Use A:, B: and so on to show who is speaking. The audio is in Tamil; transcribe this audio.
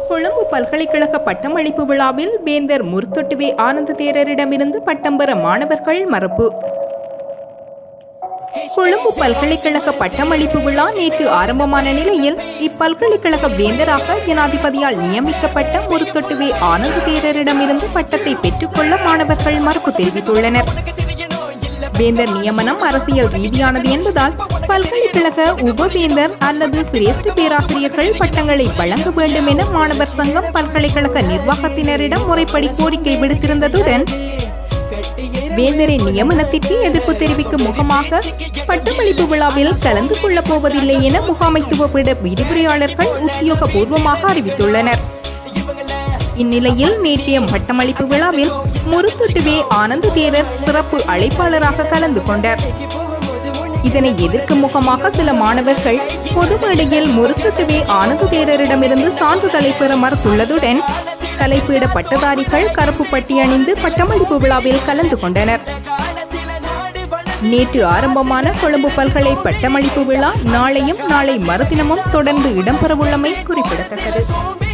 A: கொழும்பு பல்கலைக்கழக பட்டமளிப்பு விழாவில் வேந்தர் முருத்தொட்டுவே ஆனந்த தேரரிடமிருந்து பட்டம் பெற மாணவர்கள் மறுப்பு கொழும்பு பல்கலைக்கழக பட்டமளிப்பு விழா நேற்று ஆரம்பமான நிலையில் இப்பல்கலைக்கழக வேந்தராக ஜனாதிபதியால் நியமிக்கப்பட்ட முருத்தொட்டுவே ஆனந்த தேரரிடமிருந்து பட்டத்தை பெற்றுக்கொள்ள மாணவர்கள் மறுப்பு தெரிவித்துள்ளனர் வேந்தர் நியமனம் அரசியல் ரீதியானது என்பதால் பல்கலைக்கழக உபவேந்தர் அல்லது சிரேஷ்ட பேராசிரியர்கள் பட்டங்களை வழங்க வேண்டும் என மாணவர் சங்கம் பல்கலைக்கழக நிர்வாகத்தினரிடம் முறைப்படி கோரிக்கை விடுத்திருந்ததுடன் வேந்தரின் நியமனத்திற்கு எதிர்ப்பு தெரிவிக்கும் முகமாக பட்டமளிப்பு விழாவில் கலந்து கொள்ளப் போவதில்லை என முகாமைத்துவ விட விரிவுரையாளர்கள் உத்தியோகபூர்வமாக அறிவித்துள்ளனர் இந்நிலையில் நேற்றைய பட்டமளிப்பு விழாவில் முருத்துட்டுவே ஆனந்த தேரர் சிறப்பு அழைப்பாளராக கலந்து கொண்டார் இதனை எதிர்க்கும் முகமாக சில மாணவர்கள் பொது மேடையில் முருத்துட்டுவே ஆனந்த தேரரிடமிருந்து சான்றிதழை பெற மறுத்துள்ளதுடன் கலைப்பீட பட்டதாரிகள் கருப்பு பட்டி அணிந்து பட்டமளிப்பு விழாவில் கலந்து கொண்டனர் நேற்று ஆரம்பமான கொழும்பு பல்கலை பட்டமளிப்பு விழா நாளையும் நாளை மறுதினமும் தொடர்ந்து இடம்பெறவுள்ளமை குறிப்பிடத்தக்கது